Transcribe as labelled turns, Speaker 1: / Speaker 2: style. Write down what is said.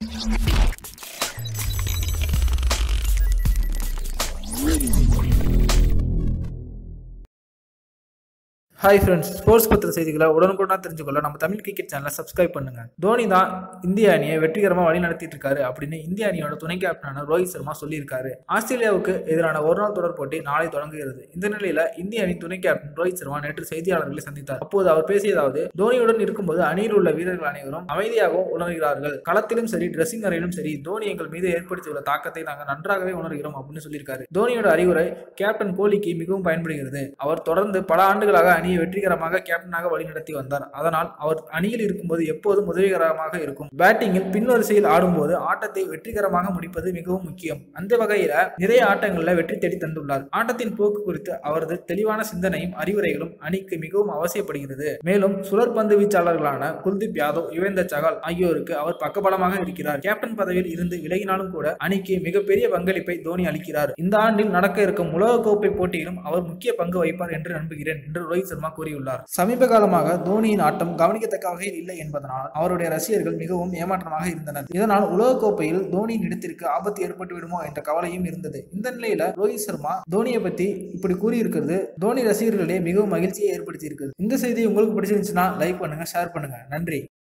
Speaker 1: hi friends sports பத்திர செய்திகளை உடனுக்குடன் தெரிஞ்சுக்கொள்ள நம்ம தமிழ் கிரிக்கெட் சேனலை சப்ஸ்கிரைப் பண்ணுங்க தோனி தான் இந்திய அணியை வெற்றிகரமாக வழி நடத்திட்டு இருக்காரு அப்படின்னு இந்திய அணியோட துணை கேப்டனான ரோஹித் சர்மா சொல்லியிருக்காரு ஆஸ்திரேலியாவுக்கு எதிரான ஒரு நாள் தொடர் போட்டி நாளை தொடங்குகிறது இந்த நிலையில இந்திய அணி துணை கேப்டன் ரோஹித் சர்மா நேற்று செய்தியாளர்களை சந்தித்தார் அப்போது அவர் பேசியதாவது தோனியுடன் இருக்கும்போது அணியில் உள்ள வீரர்கள் அனைவரும் அமைதியாகவும் உணர்கிறார்கள் களத்திலும் சரி ட்ரெஸ்ஸிங் அறையிலும் சரி தோனி எங்கள் மீது ஏற்படுத்தியுள்ள தாக்கத்தை நாங்கள் நன்றாகவே உணர்கிறோம் அப்படின்னு சொல்லியிருக்காரு தோனியோட அறிவுரை கேப்டன் கோலிக்கு மிகவும் பயன்படுகிறது அவர் தொடர்ந்து பல ஆண்டுகளாக அணியை வெற்றிகரமாக கேப்டனாக வழிநடத்தி வந்தார் அதனால் அவர் அணியில் இருக்கும்போது எப்போதும் உதவிகரமாக இருக்கும் பேட்டிங்கில் பின்வரிசையில் ஆடும்போது ஆட்டத்தை வெற்றிகரமாக முடிப்பது மிகவும் முக்கியம் அந்த வகையில நிறைய ஆட்டங்களில் வெற்றி தேடி தந்துள்ளார் ஆட்டத்தின் போக்கு குறித்து அவரது தெளிவான சிந்தனையும் அறிவுரைகளும் அணிக்கு மிகவும் அவசியப்படுகிறது மேலும் சுழற்பந்து வீச்சாளர்களான குல்தீப் யாதவ் யுவேந்தர் சகால் ஆகியோருக்கு அவர் பக்கபலமாக இருக்கிறார் கேப்டன் பதவியில் இருந்து விலகினாலும் கூட அணிக்கு மிகப்பெரிய பங்களிப்பை தோனி அளிக்கிறார் இந்த ஆண்டில் நடக்க இருக்கும் உலகக்கோப்பை போட்டியிலும் அவர் முக்கிய பங்கு வகிப்பார் என்று நம்புகிறேன் என்று ரோஹித் சர்மா கூறியுள்ளார் சமீப காலமாக தோனியின் ஆட்டம் கவனிக்கத்தக்க வகையில் இல்லை என்பதனால் அவருடைய ரசிகர்கள் மிகவும் ஏமாற்றமாக இருந்தனர் இதனால் உலகக்கோப்பையில் தோனியின் இடத்திற்கு ஆபத்து ஏற்பட்டு விடுமோ என்ற கவலையும் இருந்தது இந்த நிலையில ரோஹித் சர்மா தோனியை பத்தி இப்படி கூறியிருக்கிறது தோனி ரசிகர்களிடையே மிகவும் மகிழ்ச்சியை ஏற்படுத்தி இருக்குது இந்த செய்தி உங்களுக்கு பிடிச்சிருந்துச்சுன்னா லைக் பண்ணுங்க ஷேர் பண்ணுங்க நன்றி